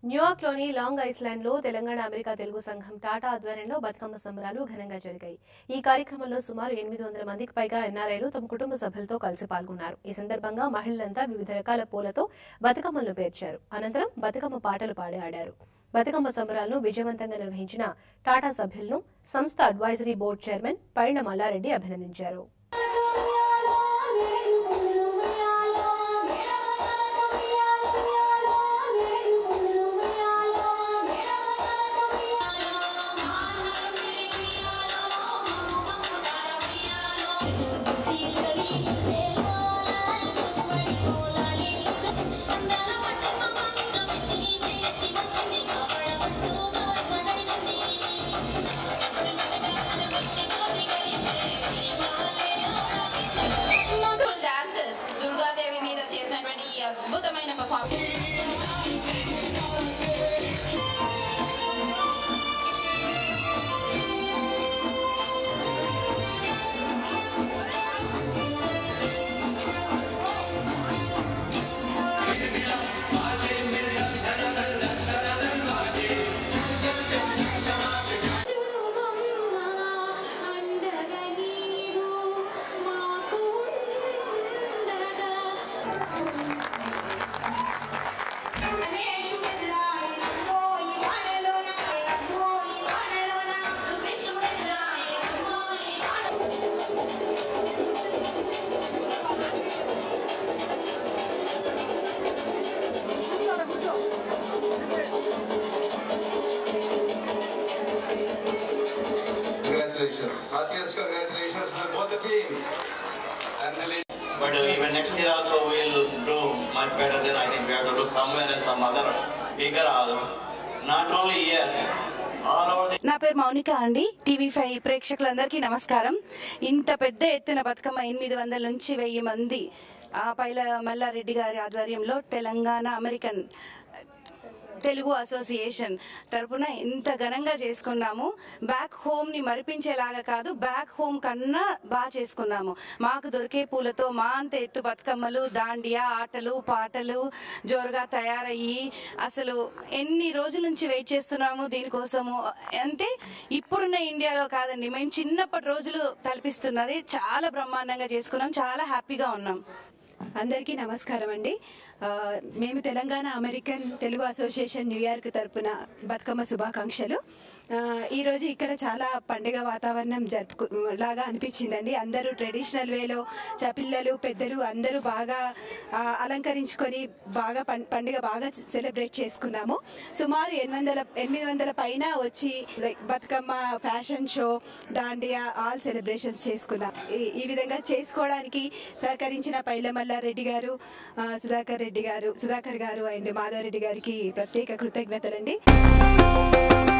న్యూయార్క్లోని long Iceland లో Telangana America Telugu సంఘం టాటా ఆధ్వర్యంలో బతుకమ్మ సంబరాలు ఘనంగా జరిగాయి ఈ కార్యక్రమంలో సుమారు ఎనిమిది వందల మందికి పైగా ఎన్ఆర్ఐలు తమ కుటుంబ సభ్యులతో కలిసి పాల్గొన్నారు ఈ సందర్భంగా మహిళలంతా వివిధ రకాల పూలతో బతుకమ్మలు పేర్చారు అనంతరం బతుకమ్మ పాటలు పాడి ఆడారు బతుకమ్మ సంబరాలను విజయవంతంగా నిర్వహించిన టాటా సభ్యులను సంస్థ అడ్వైజరీ బోర్డు చైర్మన్ పైన మల్లారెడ్డి అభినందించారు ఫుల్ డాన్సెస్ దుర్గాదేవి మీద చేసినటువంటి ఈ అద్భుతమైన performance Congratulations. Heartiest congratulations to both the teams. And the ladies. But uh, even next year also we'll do much better than I think we have to look somewhere in some other bigger hall. Not only here, all over the నా పేరు మౌనిక అండి TV five ప్రేక్షకులందరికీ నమస్కారం ఇంత పెద్ద ఎత్తున బతుకమ్మ ఎనిమిది వందల నుంచి వెయ్యి మంది ఆ పైల మల్లారెడ్డి గారి ఆధ్వర్యంలో తెలంగాణ అమెరికన్ తెలుగు అసోసియేషన్ తరపున ఇంత ఘనంగా చేసుకున్నాము బ్యాక్ హోమ్ ని మరిపించేలాగా కాదు బ్యాక్ హోమ్ కన్నా బాగా చేసుకున్నాము మాకు దొరికే పూలతో మా అంత ఎత్తు బతుకమ్మలు దాండియా ఆటలు పాటలు జోరుగా తయారయ్యి అసలు ఎన్ని రోజుల నుంచి వెయిట్ చేస్తున్నాము దీనికోసము అంటే ఇప్పుడున్న ఇండియాలో కాదండి మేము చిన్నప్పటి రోజులు తలపిస్తున్నది చాలా బ్రహ్మాండంగా చేసుకున్నాం చాలా హ్యాపీగా ఉన్నాం అందరికీ నమస్కారం అండి ఆ, మేము Telangana American Telugu association New York తరపున బతుకమ్మ శుభాకాంక్షలు ఆ, ఈరోజు ఇక్కడ చాలా పండుగ వాతావరణం జరుపుకు లాగా అనిపించిందండి అందరూ ట్రెడిషనల్ వేలో చ- పిల్లలు పెద్దలు అందరూ బాగా ఆ, అలంకరించుకొని బాగా పం- పండుగ బాగా సెలబ్రేట్ చేసుకున్నాము సుమారు ఎనిమిది వందల ఎనిమిది వందల పైన వచ్చి like Bathukamma fashion show Dandiya all celebrations చేసుకున్నాం ఈ- ఈ విధంగా చేసుకోవడానికి సహకరించిన పైలమల్లారెడ్డి గారు ఆ, సుధాకర్ రెడ్డి గారు సుధాకర్ గారు అండ్ మాధవరెడ్డి గారికి ప్రత్యేక కృతజ్ఞతలండి